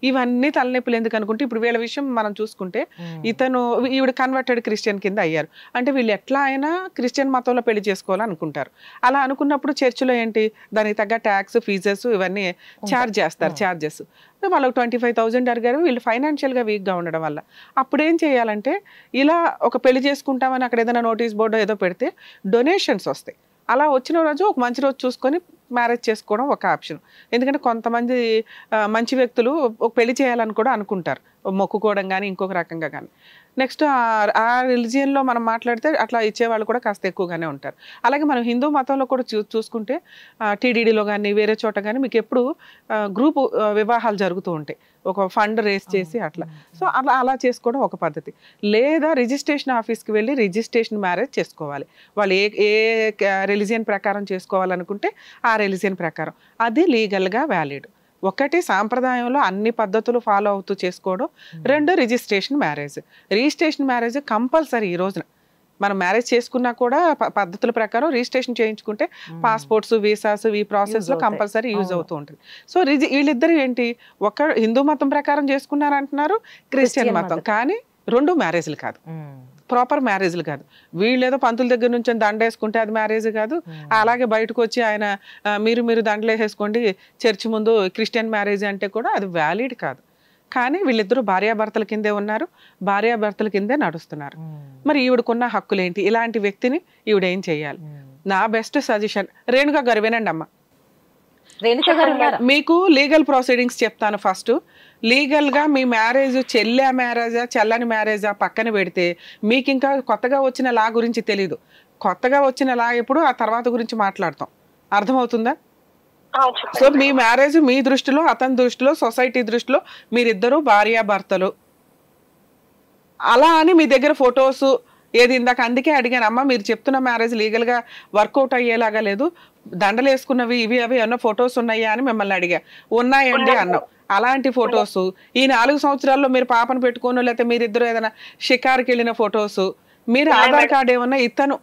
ఇవన్నీ తలనొప్పులు ఎందుకు అనుకుంటే ఇప్పుడు వీళ్ళ విషయం మనం చూసుకుంటే ఇతను ఈవిడ కన్వర్టెడ్ క్రిస్టియన్ కింద అయ్యారు అంటే వీళ్ళు ఎట్లా అయినా క్రిస్టియన్ మతంలో పెళ్లి చేసుకోవాలని అనుకుంటారు అలా అనుకున్నప్పుడు చర్చిలో ఏంటి దానికి తగ్గ ట్యాక్స్ ఫీజెస్ ఇవన్నీ ఛార్జ్ చేస్తారు ఛార్జెస్ వాళ్ళకి ట్వంటీ ఫైవ్ థౌజండ్ అడిగారు వీళ్ళు ఫైనాన్షియల్గా వీక్గా ఉండడం వల్ల అప్పుడు ఏం చేయాలంటే ఇలా ఒక పెళ్లి చేసుకుంటామని అక్కడ ఏదైనా నోటీస్ బోర్డు ఏదో పెడితే డొనేషన్స్ వస్తాయి అలా వచ్చిన రోజు ఒక మంచి రోజు చూసుకొని మ్యారేజ్ చేసుకోవడం ఒక ఆప్షన్ ఎందుకంటే కొంతమంది ఆ, మంచి వ్యక్తులు ఒక పెళ్లి చేయాలని కూడా అనుకుంటారు మొక్కుకోవడం కానీ ఇంకొక రకంగా కానీ నెక్స్ట్ ఆ రిలిజియన్లో మనం మాట్లాడితే అట్లా ఇచ్చేవాళ్ళు కూడా కాస్త ఎక్కువగానే ఉంటారు అలాగే మనం హిందూ మతంలో కూడా చూ చూసుకుంటే టీడీడీలో కానీ వేరే చోట కానీ మీకు ఎప్పుడు గ్రూప్ వివాహాలు జరుగుతూ ఉంటాయి ఒక ఫండ్ రేస్ చేసి అట్లా సో అలా అలా చేసుకోవడం ఒక పద్ధతి లేదా రిజిస్ట్రేషన్ ఆఫీస్కి వెళ్ళి రిజిస్ట్రేషన్ మ్యారేజ్ చేసుకోవాలి వాళ్ళు ఏ ఏ రిలిజియన్ ప్రకారం చేసుకోవాలనుకుంటే ఆ రిలిజియన్ ప్రకారం అది లీగల్గా వ్యాలిడ్ ఒకటి సాంప్రదాయంలో అన్ని పద్ధతులు ఫాలో అవుతూ చేసుకోవడం రెండు registration marriage registration marriage compulsory ఈ రోజున మనం మ్యారేజ్ చేసుకున్నా కూడా ప- పద్ధతుల ప్రకారం రిజిస్ట్రేషన్ చేయించుకుంటే పాస్పోర్ట్స్ వీసాస్ ఈ ప్రాసెస్ లో అవుతాయి. కంపల్సరీ యూజ్ అవును. అవుతూ ఉంటుంది సో రిజి వీళ్ళిద్దరు ఏంటి ఒక హిందూ మతం ప్రకారం చేసుకున్నారు అంటున్నారు క్రిస్టియన్ క్రిస్టియన్ మతం మతం. కానీ రెండు మ్యారేజ్లు కాదు ప్రాపర్ మ్యారేజ్లు కాదు వీళ్ళేదో పంతుల దగ్గర నుంచి దండ వేసుకుంటే అది మ్యారేజ్ కాదు అలాగే బయటకు వచ్చి ఆయన ఆ, మీరు మీరు దండలు వేసేసుకోండి చర్చి ముందు క్రిస్టియన్ మ్యారేజ్ అంటే కూడా అది వ్యాలిడ్ కాదు కానీ వీళ్ళిద్దరూ భార్యాభర్తల కిందే ఉన్నారు భార్యాభర్తల కిందే నడుస్తున్నారు మరి ఈవిడకున్న హక్కులేంటి ఇలాంటి వ్యక్తిని ఈవిడ ఏం చేయాలి నా బెస్ట్ సజెషన్ రేణుగా గారు వినండి అమ్మ రేణుక గారు ఉన్నారా మీకు లీగల్ ప్రొసీడింగ్స్ చెప్తాను ఫస్ట్ లీగల్గా మీ మ్యారేజ్ చెల్లె మ్యారేజా చెల్లని మ్యారేజా పక్కన పెడితే మీకు ఇంకా కొత్తగా వచ్చిన లా గురించి తెలీదు కొత్తగా వచ్చిన లా ఎప్పుడు ఆ తర్వాత గురించి మాట్లాడతాం అర్థమవుతుందా ఆ, చెప్పండి. సో మీ మ్యారేజ్ మీ దృష్టిలో అతని దృష్టిలో సొసైటీ దృష్టిలో మీరిద్దరూ భార్యాభర్తలు అలా అని మీ దగ్గర ఫొటోస్ ఏది ఇందాక అందుకే అడిగాను అమ్మ మీరు చెప్తున్న మ్యారేజ్ లీగల్గా వర్కౌట్ అయ్యేలాగా లేదు దండలు వేసుకున్నవి ఇవి అవి ఏమన్నా ఫొటోస్ ఉన్నాయా అని మిమ్మల్ని అడిగా ఉన్నాయండి అన్నావు అలాంటి ఫొటోస్ ఈ నాలుగు సంవత్సరాల్లో మీరు పాపను పెట్టుకోను లేకపోతే మీరిద్దరు ఏదైనా షికార్కి వెళ్ళిన ఫొటోస్ మీరు ఆధార్ కార్డు ఏమన్నా ఇతను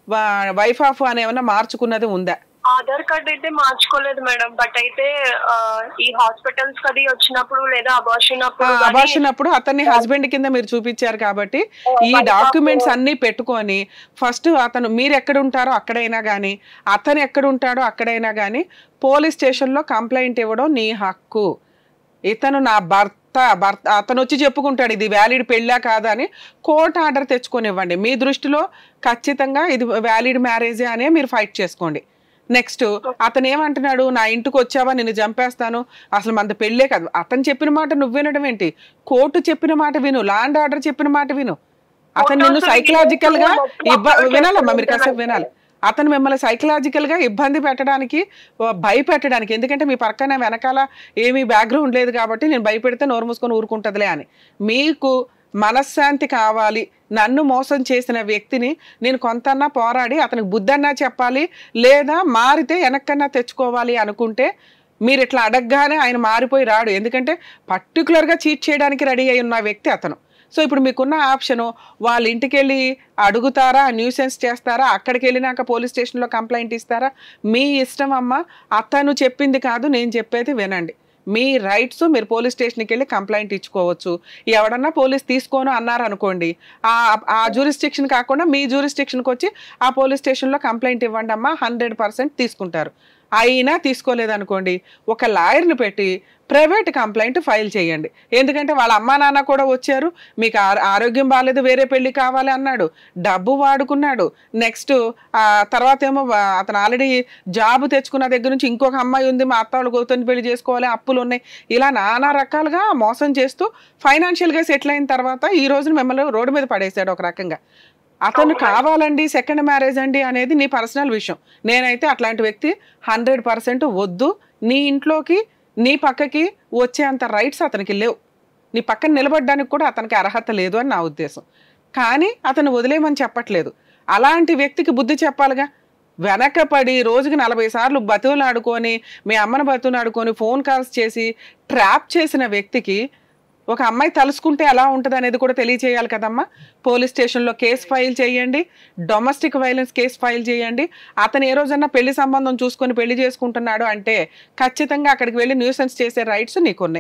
వైఫ్ ఆఫ్ అని ఏమన్నా మార్చుకున్నది ఉందా ఆధార్ కార్డ్ అయితే మార్చుకోలేదు మేడం బట్ అయితే ఆ, ఈ హాస్పిటల్స్ కది వచ్చినప్పుడు లేదా అబార్షన్ అప్పుడు గానీ- అబార్షన్ అప్పుడు అతన్ని హస్బెండ్ కింద మీరు చూపించారు కాబట్టి ఈ డాక్యుమెంట్స్ అన్ని పెట్టుకొని ఫస్ట్ అతను మీరు ఎక్కడ ఉంటారో అక్కడైనా కానీ అతను ఎక్కడ ఉంటాడో అక్కడైనా కానీ పోలీస్ స్టేషన్లో కంప్లైంట్ ఇవ్వడం నీ హక్కు ఇతను నా భర్త భర్త అతను వచ్చి చెప్పుకుంటాడు ఇది వ్యాలిడ్ పెళ్ళా కాదా అని కోర్ట్ ఆర్డర్ తెచ్చుకొని ఇవ్వండి మీ దృష్టిలో ఖచ్చితంగా ఇది వ్యాలిడ్ మ్యారేజే అనే మీరు ఫైట్ చేసుకోండి నెక్స్ట్ అతను ఏమంటున్నాడు నా ఇంటికి వచ్చావా నిన్ను చంపేస్తాను అసలు మన పెళ్ళే కాదు అతను చెప్పిన మాట నువ్వు వినడం ఏంటి కోర్టు చెప్పిన మాట విను లాండ్ ఆర్డర్ చెప్పిన మాట విను అతను నిన్ను సైకలాజికల్ గా ఇబ్బ వినాలమ్మా మీరు కాసేపు వినాలి అతను మిమ్మల్ని సైకలాజికల్ గా ఇబ్బంది పెట్టడానికి ఓ, భయపెట్టడానికి ఎందుకంటే మీ పక్కన వెనకాల ఏమీ బ్యాక్గ్రౌండ్ లేదు కాబట్టి నేను భయపెడితే నోరు మూసుకొని ఊరుకుంటుందిలే అని మీకు మనశ్శాంతి కావాలి నన్ను మోసం చేసిన వ్యక్తిని నేను కొంతన్నా పోరాడి అతనికి బుద్ధన్నా చెప్పాలి లేదా మారితే వెనక్కన్నా తెచ్చుకోవాలి అనుకుంటే మీరు ఇట్లా అడగగానే ఆయన మారిపోయి రాడు ఎందుకంటే పర్టికులర్గా చీట్ చేయడానికి రెడీ అయి ఉన్న వ్యక్తి అతను సో ఇప్పుడు మీకున్న ఆప్షను వాళ్ళ ఇంటికి వెళ్ళి అడుగుతారా న్యూసెన్స్ చేస్తారా అక్కడికి వెళ్ళినాక పోలీస్ స్టేషన్లో కంప్లైంట్ ఇస్తారా మీ ఇష్టం అమ్మ అతను చెప్పింది కాదు నేను చెప్పేది వినండి మీ రైట్స్ మీరు పోలీస్ స్టేషన్కి వెళ్ళి కంప్లైంట్ ఇచ్చుకోవచ్చు ఎవడన్నా పోలీస్ తీసుకోను అన్నారు అనుకోండి ఆ ఆ జ్యూరిస్టిక్షన్ కాకుండా మీ జ్యూరిస్టిక్షన్కి వచ్చి ఆ పోలీస్ స్టేషన్లో కంప్లైంట్ ఇవ్వండి అమ్మా హండ్రెడ్ పర్సెంట్ తీసుకుంటారు అయినా తీసుకోలేదనుకోండి ఒక లాయర్ని పెట్టి ప్రైవేట్ కంప్లైంట్ ఫైల్ చేయండి ఎందుకంటే వాళ్ళ అమ్మా నాన్న కూడా వచ్చారు మీకు ఆ- ఆరోగ్యం బాగాలేదు వేరే పెళ్లి కావాలి అన్నాడు డబ్బు వాడుకున్నాడు నెక్స్ట్ తర్వాత ఏమో వా- అతను ఆల్రెడీ జాబ్ తెచ్చుకున్న దగ్గర నుంచి ఇంకొక అమ్మాయి ఉంది మా అత్త వాళ్ళు గౌతమి పెళ్లి చేసుకోవాలి అప్పులు ఉన్నాయి ఇలా నానా రకాలుగా మోసం చేస్తూ ఫైనాన్షియల్గా సెటిల్ అయిన తర్వాత ఈ రోజున మిమ్మల్ని రోడ్డు మీద పడేశాడు ఒక రకంగా అతను కావాలండి సెకండ్ మ్యారేజ్ అండి అనేది నీ పర్సనల్ విషయం నేనైతే అట్లాంటి వ్యక్తి హండ్రెడ్ పర్సెంట్ వద్దు నీ ఇంట్లోకి నీ పక్కకి వచ్చేంత రైట్స్ అతనికి లేవు నీ పక్కన నిలబడడానికి కూడా అతనికి అర్హత లేదు అని నా ఉద్దేశం కానీ అతను వదిలేయమని చెప్పట్లేదు అలాంటి వ్యక్తికి బుద్ధి చెప్పాలిగా వెనకపడి రోజుకి నలభై సార్లు బతువులాడుకొని మీ అమ్మను బతువులాడుకొని ఫోన్ కాల్స్ చేసి ట్రాప్ చేసిన వ్యక్తికి ఒక అమ్మాయి తలుసుకుంటే ఎలా ఉంటుంది అనేది కూడా తెలియచేయాలి కదమ్మా పోలీస్ స్టేషన్లో కేసు ఫైల్ చేయండి డొమెస్టిక్ వైలెన్స్ కేసు ఫైల్ చేయండి అతను ఏ రోజన్నా పెళ్లి సంబంధం చూసుకొని పెళ్లి చేసుకుంటున్నాడు అంటే ఖచ్చితంగా అక్కడికి వెళ్ళి న్యూసెన్స్ చేసే రైట్స్ నీకున్నాయి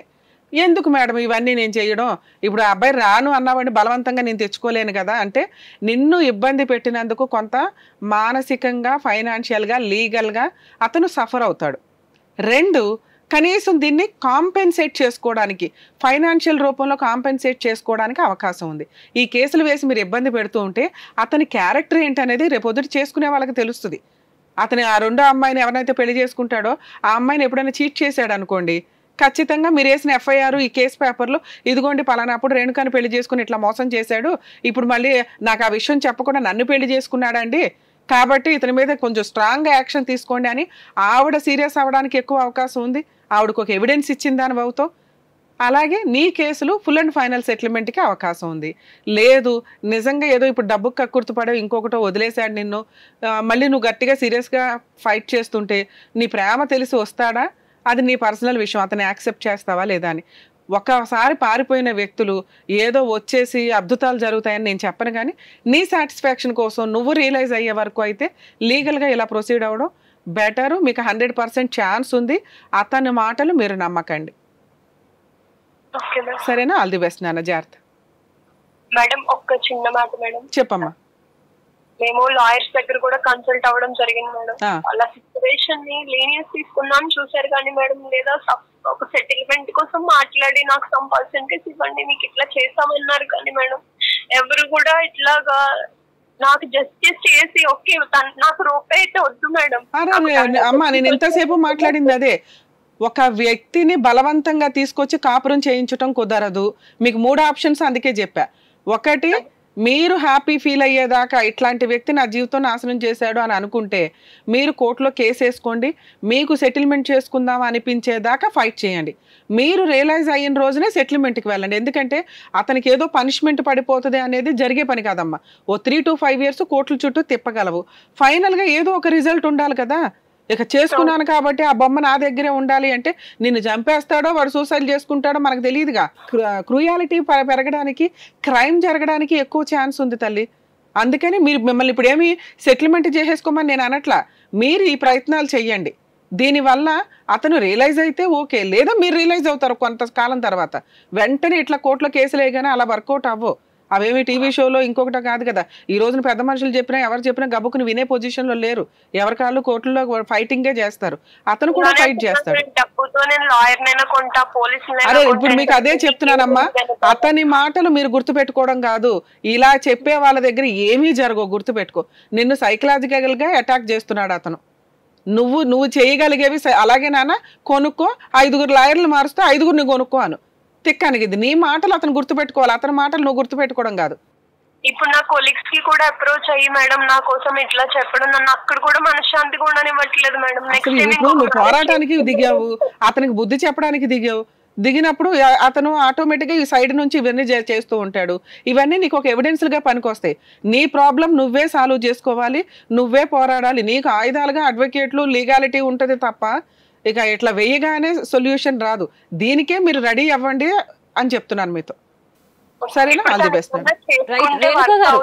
ఎందుకు మేడం ఇవన్నీ నేను చేయడం ఇప్పుడు ఆ అబ్బాయి రాను అన్నావండి బలవంతంగా నేను తెచ్చుకోలేను కదా అంటే నిన్ను ఇబ్బంది పెట్టినందుకు కొంత మానసికంగా ఫైనాన్షియల్గా లీగల్గా అతను సఫర్ అవుతాడు రెండు కనీసం దీన్ని కాంపెన్సేట్ చేసుకోవడానికి ఫైనాన్షియల్ రూపంలో కాంపెన్సేట్ చేసుకోవడానికి అవకాశం ఉంది ఈ కేసులు వేసి మీరు ఇబ్బంది పెడుతూ ఉంటే అతని క్యారెక్టర్ ఏంటనేది రేపొద్దుట చేసుకునే వాళ్ళకి తెలుస్తుంది అతని ఆ రెండో అమ్మాయిని ఎవరైతే పెళ్లి చేసుకుంటాడో ఆ అమ్మాయిని ఎప్పుడైనా చీట్ చేశాడు అనుకోండి ఖచ్చితంగా మీరు వేసిన ఎఫ్ఐఆర్ ఈ కేసు పేపర్లో ఇదిగోండి పలానాప్పుడు రేణుకాని పెళ్లి చేసుకుని ఇట్లా మోసం చేశాడు ఇప్పుడు మళ్ళీ నాకు ఆ విషయం చెప్పకుండా నన్ను పెళ్లి చేసుకున్నాడండి కాబట్టి ఇతని మీద కొంచెం స్ట్రాంగ్ యాక్షన్ తీసుకోండి అని ఆవిడ సీరియస్ అవ్వడానికి ఎక్కువ అవకాశం ఉంది ఆవిడకు ఒక ఎవిడెన్స్ ఇచ్చింది దాని బావుతో అలాగే నీ కేసులు ఫుల్ అండ్ ఫైనల్ సెటిల్మెంట్కి అవకాశం ఉంది లేదు నిజంగా ఏదో ఇప్పుడు డబ్బు కక్కుర్తుపడో ఇంకొకటో వదిలేశాడు నిన్ను ఆ, మళ్ళీ నువ్వు గట్టిగా సీరియస్గా ఫైట్ చేస్తుంటే నీ ప్రేమ తెలిసి వస్తాడా అది నీ పర్సనల్ విషయం అతన్ని యాక్సెప్ట్ చేస్తావా లేదా అని ఒకసారి పారిపోయిన వ్యక్తులు ఏదో వచ్చేసి అద్భుతాలు జరుగుతాయని నేను చెప్పను కానీ నీ సాటిస్ఫాక్షన్ కోసం నువ్వు రియలైజ్ అయ్యే వరకు అయితే లీగల్గా ఇలా ప్రొసీడ్ అవ్వడం బెటరు మీకు హండ్రెడ్ పర్సెంట్ ఛాన్స్ ఉంది అతని మాటలు మీరు నమ్మకండి ఓకే మేడం సరేనా ఆల్ ది బెస్ట్ నాన్న జాగ్రత్త మేడం ఒక్క చిన్న మాట మేడం చెప్పమ్మా మేము లాయర్స్ దగ్గర కూడా కన్సల్ట్ అవ్వడం జరిగింది మేడం ఆ. వాళ్ళ సిచ్యువేషన్ ని లీనియస్ తీసుకుందాం చూసారు కానీ మేడం లేదా సప్- ఒక సెటిల్మెంట్ కోసం మాట్లాడి నాకు సమ్ పర్సెంటేజ్ ఇవ్వండి మీకు ఇట్లా చేస్తామన్నారు కానీ మేడం ఎవరు కూడా ఇట్లాగా నాకు జస్టిస్ చేసి ఓకే తన- నాకు రూపాయి అయితే వద్దు మేడం అరే నాకు అరే, తన- అమ్మా నేను ఇంతసేపు మాట్లాడింది అదే ఒక వ్యక్తిని బలవంతంగా తీసుకొచ్చి కాపురం చేయించటం కుదరదు మీకు మూడు ఆప్షన్స్ అందుకే చెప్పా ఒకటి మీరు హ్యాపీ ఫీల్ అయ్యేదాకా ఇట్లాంటి వ్యక్తి నా జీవితం నాశనం చేశాడు అని అనుకుంటే మీరు కోర్టులో కేసు వేసుకోండి మీకు సెటిల్మెంట్ చేసుకుందాం అనిపించేదాకా ఫైట్ చేయండి మీరు రియలైజ్ అయిన రోజునే సెటిల్మెంట్కి వెళ్ళండి ఎందుకంటే అతనికి ఏదో పనిష్మెంట్ పడిపోతుంది అనేది జరిగే పని కాదమ్మా oh three to five years కోర్టుల చుట్టూ తిప్పగలవు ఫైనల్గా ఏదో ఒక రిజల్ట్ ఉండాలి కదా ఇక చేసుకున్నాను కాబట్టి ఆ బొమ్మ నా దగ్గరే ఉండాలి అంటే నిన్ను చంపేస్తాడో వాడు సూసైడ్ చేసుకుంటాడో మనకు తెలియదుగా క్రూయాలిటీ పెరగడానికి క్రైమ్ జరగడానికి ఎక్కువ ఛాన్స్ ఉంది తల్లి అందుకని మీరు మిమ్మల్ని ఇప్పుడు ఏమి సెటిల్మెంట్ చేసేసుకోమని నేను అనట్లా మీరు ఈ ప్రయత్నాలు చెయ్యండి దీనివల్ల అతను రియలైజ్ అయితే ఓకే లేదా మీరు రియలైజ్ అవుతారు కొంతకాలం తర్వాత వెంటనే ఇట్లా కోర్టులో కేసులు వేయగానే అలా వర్కౌట్ అవ్వవు అవేమి టీవీ షోలో ఇంకొకటి కాదు కదా ఈ రోజున పెద్ద మనుషులు చెప్పినా ఎవరు చెప్పినా గబుకుని వినే పొజిషన్లో లేరు ఎవరి కాళ్ళు కోర్టులో ఫైటింగే చేస్తారు అతను కూడా ఫైట్ చేస్తాడు డబ్బుతో నేను లాయర్ నైనా కొంటా పోలీస్ అరే ఇప్పుడు మీకు అదే చెప్తున్నానమ్మా అతని మాటలు మీరు గుర్తుపెట్టుకోవడం కాదు ఇలా చెప్పే వాళ్ళ దగ్గర ఏమీ జరగవు గుర్తుపెట్టుకో నిన్ను సైకలాజికల్ గా అటాక్ చేస్తున్నాడు అతను నువ్వు నువ్వు చేయగలిగేవి స- అలాగే నాన్న కొనుక్కో ఐదుగురు లాయర్లు మారుస్తూ ఐదుగురిని కొనుక్కో అను తిక్కానికి ఇది నీ మాటలు అతను గుర్తుపెట్టుకోవాలి అతని మాటలు నువ్వు గుర్తుపెట్టుకోవడం కాదు ఇప్పుడు నా కొలీగ్స్ కి కూడా అప్రోచ్ అయ్యి మేడం నా కోసం ఇట్లా చెప్పడం నన్ను అక్కడ కూడా మనశ్శాంతిగా ఉండనివ్వట్లేదు మేడం నెక్స్ట్ అసలు ఇప్పుడు నువ్వు పోరాటానికి దిగావు అతనికి బుద్ధి చెప్పడానికి దిగావు దిగినప్పుడు ఆ- అతను ఆటోమేటిక్గా ఈ సైడ్ నుంచి ఇవన్నీ చే- చేస్తూ ఉంటాడు ఇవన్నీ నీకు ఒక ఎవిడెన్స్గా పనికొస్తాయి నీ ప్రాబ్లం నువ్వే సాల్వ్ చేసుకోవాలి నువ్వే పోరాడాలి నీకు ఆయుధాలుగా అడ్వకేట్లు లీగాలిటీ ఉంటుంది తప్ప ఇక ఇట్లా వేయగానే సొల్యూషన్ రాదు దీనికే మీరు రెడీ అవ్వండి అని చెప్తున్నాను మీతో సరేనా all the best right Renuka గారు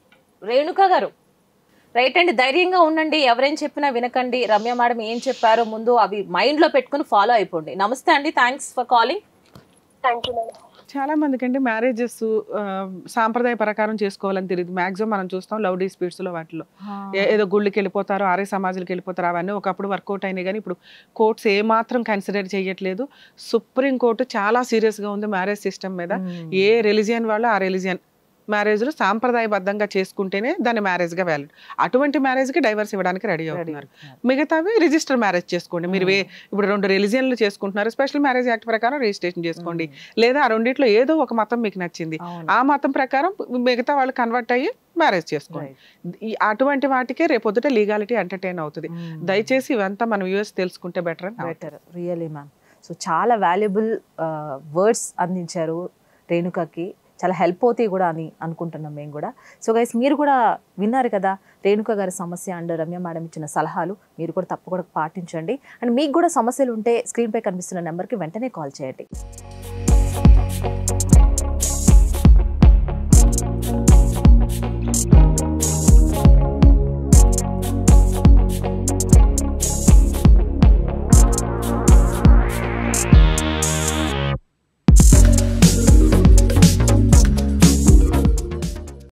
రేణుక గారు రైట్ అండి ధైర్యంగా ఉండండి ఎవరేం చెప్పినా వినకండి రమ్య మేడం ఏం చెప్పారో ముందు అవి మైండ్ లో పెట్టుకుని ఫాలో అయిపోండి నమస్తే అండి thanks for calling thank you madam చాలా మందికి అండి మ్యారేజెస్ సాంప్రదాయ ప్రకారం చేసుకోవాలని తెలియదు మాక్సిమం మనం చూస్తాం లవ్ డిస్ప్యూట్స్ లో వాటిలో ఏ- ఏదో గుళ్ళకి వెళ్ళిపోతారు ఆర్య సమాజాలకు వెళ్ళిపోతారు అవన్నీ ఒకప్పుడు వర్కౌట్ అయినాయి కానీ ఇప్పుడు కోర్ట్స్ ఏమాత్రం కన్సిడర్ చేయట్లేదు సుప్రీం కోర్టు చాలా సీరియస్గా ఉంది మ్యారేజ్ సిస్టమ్ మీద ఏ రిలీజియన్ వాళ్ళు ఆ రిలీజియన్ మ్యారేజ్లు సాంప్రదాయబద్ధంగా చేసుకుంటేనే దాన్ని మ్యారేజ్గా వ్యాలిడ్ అటువంటి మ్యారేజ్కి డైవర్స్ ఇవ్వడానికి రెడీ అవుతున్నారు మిగతావి రిజిస్టర్ మ్యారేజ్ చేసుకోండి మీరు వే- ఇప్పుడు రెండు రిలీజియన్లు చేసుకుంటున్నారు స్పెషల్ మ్యారేజ్ యాక్ట్ ప్రకారం రిజిస్ట్రేషన్ చేసుకోండి లేదా ఆ రెండిట్లో ఏదో ఒక మతం మీకు నచ్చింది ఆ మతం ప్రకారం మిగతా వాళ్ళు కన్వర్ట్ అయ్యి మ్యారేజ్ చేసుకోండి ఈ అటువంటి వాటికే రేపొద్దుట లీగాలిటీ ఎంటర్టైన్ అవుతుంది దయచేసి ఇవంతా మనం యూఎస్ తెలుసుకుంటే బెటర్ అని నా బెటర్ రియలీ మ్యామ్ సో చాలా వాల్యుబుల్ వర్డ్స్ అందించారు రేణుకకి చాలా హెల్ప్ అవుతాయి కూడా అని అనుకుంటున్నాం మేము కూడా సో గైస్ మీరు కూడా విన్నారు కదా రేణుక గారి సమస్య అండ్ రమ్య మేడం ఇచ్చిన సలహాలు మీరు కూడా తప్పకుండా పాటించండి అండ్ మీకు కూడా సమస్యలు ఉంటే స్క్రీన్పై కనిపిస్తున్న నెంబర్కి వెంటనే కాల్ చేయండి